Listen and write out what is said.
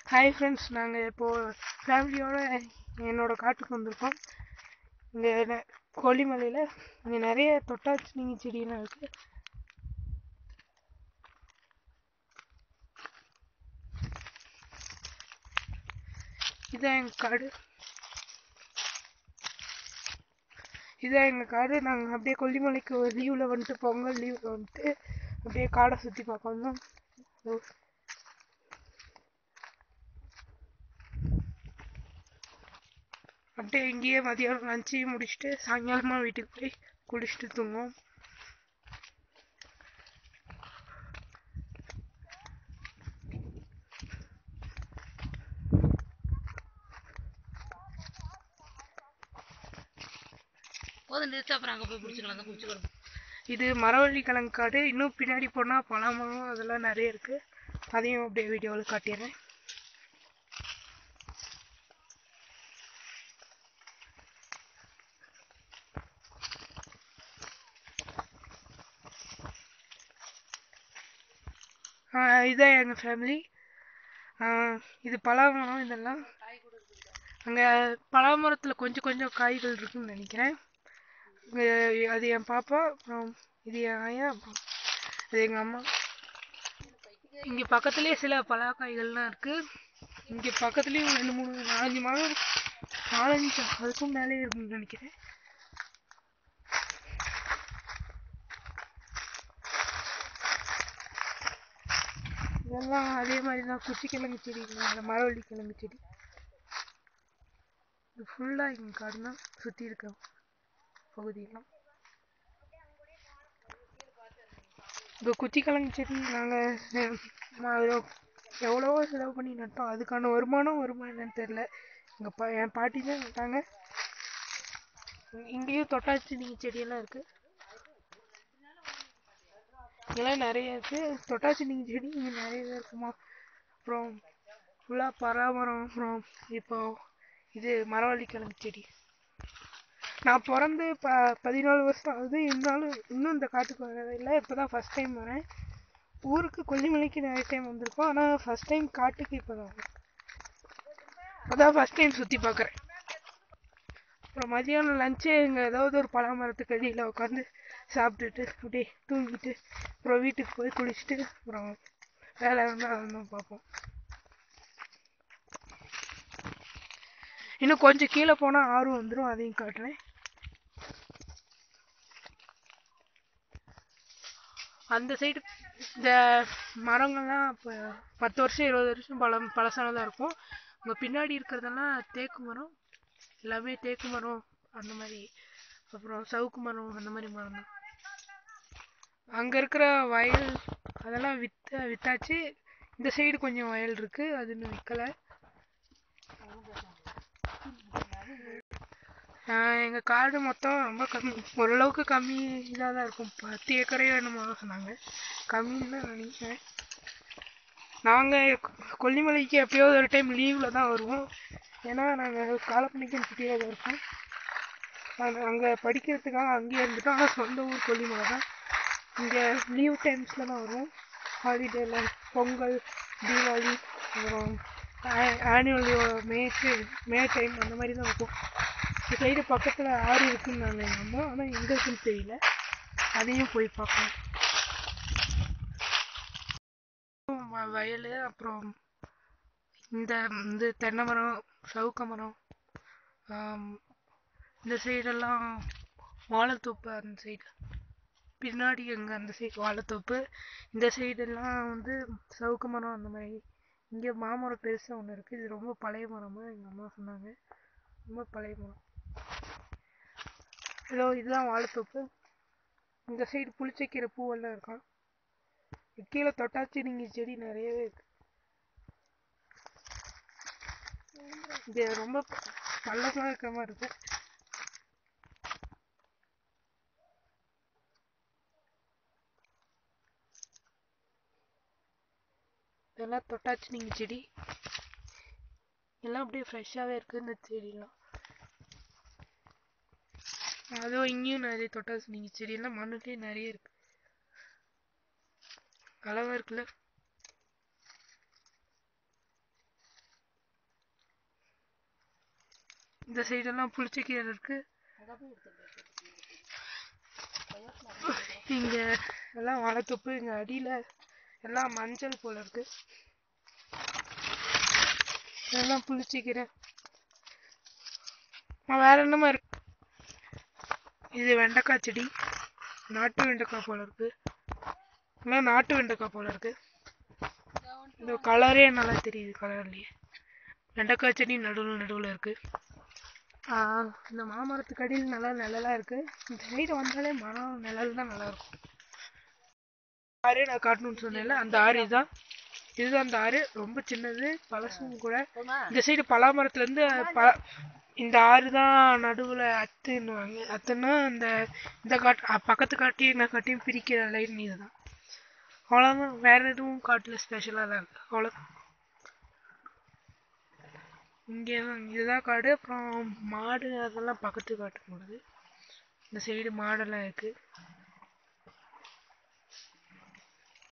Hi friends நாங்கள் இப்போது ஃபேமிலியோட என்னோட காட்டுக்கு வந்திருக்கோம் இங்கே நெ- கொல்லிமலையில் இங்கே நிறைய தொட்டாச்சினிங்கி செடியெல்லாம் இருக்குது இதான் எங்கள் காடு இதான் எங்கள் காடு நாங்கள் அப்படியே கொல்லிமலைக்கு ஒரு லீவில் வந்துட்டு பொங்கல் லீவில் வந்துட்டு அப்படியே காடை சுற்றி பார்க்க வந்தோம் ஓ. அப்படியே இங்கேயே மதியானம் லஞ்சையும் முடிச்சுட்டு சாயங்காலமாக வீட்டுக்கு போய் குளிச்சுட்டு தூங்குவோம் போதும் நிறுத்த அப்புறம் அங்கே போய் பிடிச்சிக்கலாம் தான் பிடிச்சிக்கிறோம் இது மரவள்ளி கிழங்கு காடு இன்னும் பின்னாடி போனால் பலாமரம் அதெல்லாம் நிறைய இருக்குது அதையும் அப்படியே வீடியோவில் காட்டிடுறேன் ஆஹ் இதான் எங்கள் ஃபேமிலி இது பலாமரம் இதெல்லாம் அங்கே பலாமரத்தில் கொஞ்சம் கொஞ்சம் காய்கள் இருக்குன்னு நினைக்கிறேன் இங்க அது என் பாப்பா அப்புறம் இது என் ஆயா அப்புறம் அது எங்கள் அம்மா இங்கே பக்கத்துலேயே சில பலாக்காய்கள்லாம் இருக்குது இங்கே பக்கத்துலேயும் ரெண்டு மூணு நாலஞ்சு மரம் நாலஞ்சு அதுக்கும் மேலே இருக்குன்னு நினைக்கிறேன் இதெல்லாம் அதே மாதிரி தான் குச்சிக்கிழங்கு செடி அந்த மரவள்ளி கிழங்கு செடி இது ஃபுல்லாக இங்கே காடு தான் சுற்றி இருக்க பகுதியெல்லாம் இப்போ குச்சிக்கிழங்கு செடி நாங்கள் எவ்வளவோ செலவு பண்ணி நட்டோம் அதுக்கான வருமானம் வருமா என்னன்னு தெரில எங்கள் பா என் பாட்டி தான் நட்டாங்க இங்க- இங்கேயும் தொட்டாச்சி நீங்க செடியெல்லாம் இருக்குது இதெல்லாம் நிறைய இருக்குது தொட்டாச்சி நீங்க செடி இங்கே நிறையவே இருக்குமா அப்புறம் ஃபுல்லாக பராமரம் அப்புறம் இப்போ இது மரவள்ளி கிழங்கு செடி நான் பிறந்து ப பதினாலு வருஷம் ஆகுது இருந்தாலும் இன்னும் இந்த காட்டுக்கு வரவே இல்லை இப்போ தான் ஃபஸ்ட் டைம் வரேன் ஊருக்கு கொல்லிமலைக்கு நிறைய டைம் வந்திருக்கோம் ஆனால் ஃபஸ்ட் டைம் காட்டுக்கு இப்போ தான் வரேன் அதான் ஃபஸ்ட் டைம் சுற்றி பார்க்குறேன் அப்புறம் மதியானம் லஞ்சே இங்கே ஏதாவது ஒரு பலாமரத்துக்கு அடியில் உட்காந்து சாப்பிட்டுட்டு அப்படியே தூங்கிட்டு அப்புறம் வீட்டுக்கு போய் குளிச்சுட்டு அப்புறம் வேலை இருந்தால் அதெல்லாம் பார்ப்போம் இன்னும் கொஞ்சம் கீழே போனால் ஆறு வந்துடும் அதையும் காட்டுறேன் அந்த சைடு இந்த மரங்கள்லாம் இப்போ பத்து வருஷம் இருபது வருஷம் பழ பழசானதாக இருக்கும் அங்கே பின்னாடி இருக்கிறதெல்லாம் தேக்கு மரம் எல்லாமே தேக்கு மரம் அந்த மாதிரி அப்புறம் சவுக்கு மரம் அந்த மாதிரி மரம் தான் அங்கே இருக்கிற வயல் அதெல்லாம் வித்த வித்தாச்சு இந்த சைடு கொஞ்சம் வயல் இருக்குது அது இன்னும் விற்கலை எங்கள் காடு மொத்தம் ரொம்ப கம்மி ஓரளவுக்கு கம்மி இதாக தான் இருக்கும் பத்து ஏக்கரையோ என்னமோ தான் சொன்னாங்க கம்மின்னு தான் நினைக்கிறேன் நாங்கள் கொல்லிமலைக்கு எப்பயாவது ஒரு டைம் லீவில் தான் வருவோம் ஏன்னா நாங்கள் காலப்பணிக்கு சிட்டியாக தான் இருக்கோம் அங்கே படிக்கிறதுக்காக அங்கேயே இருந்துட்டோம் ஆனால் சொந்த ஊர் கொல்லிமலை தான் இங்கே லீவ் டைம்ஸில் தான் வருவோம் ஹாலிடேல பொங்கல் தீபாவளி அப்புறம் ஆனுவல் மே மே டைம் அந்த மாதிரி தான் இருக்கும் இந்த சைடு பக்கத்தில் ஆறு இருக்குன்னு நாங்கள் எங்கள் அம்மா ஆனால் எங்கே இருக்குன்னு தெரியல அதையும் போய் பார்க்கணும் வ- வயல் அப்புறம் இந்த இந்த தென்னை மரம் சவுக்க மரம் ஆம், இந்த சைடெல்லாம் வாழைத்தோப்பு அந்த சைடு பின்னாடி எங்கே அந்த சைடு வாழைத்தோப்பு இந்த சைடெல்லாம் வந்து சவுக்கு மரம் அந்த மாதிரி இங்கே மாமரம் பெருசாக ஒன்று இருக்குது இது ரொம்ப பழைய மரமாக எங்கள் அம்மா சொன்னாங்க ரொம்ப பழைய மரம் இதோ இதுதான் வாழைத்தோப்பு இந்த சைடு புளிச்சக்கீரை பூவெல்லாம் இருக்கும் கீழே தொட்டாச்சி நீங்கள் செடி நிறையவே இருக்கு இது ரொம்ப பள்ளமாக இருக்கிற மாதிரி இருக்கு இதெல்லாம் தொட்டாச்சி நீங்கள் செடி எல்லாம் அப்படியே ஃப்ரெஷ்ஷாகவே இருக்குது இந்த செடியெல்லாம் அதுவும் இங்கேயும் நிறைய தொட்டாச்சி நீங்கள் செடியெல்லாம் மண்ணுலேயே நிறைய இருக்கு அழகா இருக்குல்ல இந்த சைடெல்லாம் புளிச்சக்கீரை இருக்கு இங்க எல்லாம் வாழைத்தொப்பு இங்க அடியில எல்லாம் மஞ்சள் போல இருக்கு இதெல்லாம் புளிச்சக்கீரை ஆ, வேற என்னமா இருக்கு இது வெண்டைக்காய் செடி நாட்டு வெண்டைக்காய் போல இருக்கு எல்லாம் நாட்டு வெண்டைக்காய் போல இருக்கு இந்த கலரே நல்லா தெரியுது கலர்லயே வெண்டைக்காய் செடி நடுவில் நடுவில் இருக்கு ஆ, இந்த மாமரத்துக்கு அடியில் நல்லா நிழலா இருக்கு இந்த சைடு வந்தாலே மரம் நிழல் தான் நல்லா இருக்கும் ஆறு நான் காட்டணும்னு சொன்னேன்ல அந்த ஆறு இதுதான் இதுதான் அந்த ஆறு ரொம்ப சின்னது பழசும் கூட இந்த சைடு பலாமரத்துல இருந்து ப இந்த ஆறு தான் நடுவுல அத்துன்னுவாங்க அத்துன்னா இந்த இந்த காட்டு அ, பக்கத்து காட்டையும் இந்த காட்டையும் பிரிக்கிற லைன் இதுதான் அவ்வளோதான் வேற எதுவும் காட்டுல ஸ்பெஷலாக தான் இருக்கு அவ்வளோதான் இங்கே இதுதான் காடு அப்புறம் மாடு அதெல்லாம் பக்கத்து காட்டுக்கு போடுது இந்த சைடு மாடெல்லாம் இருக்கு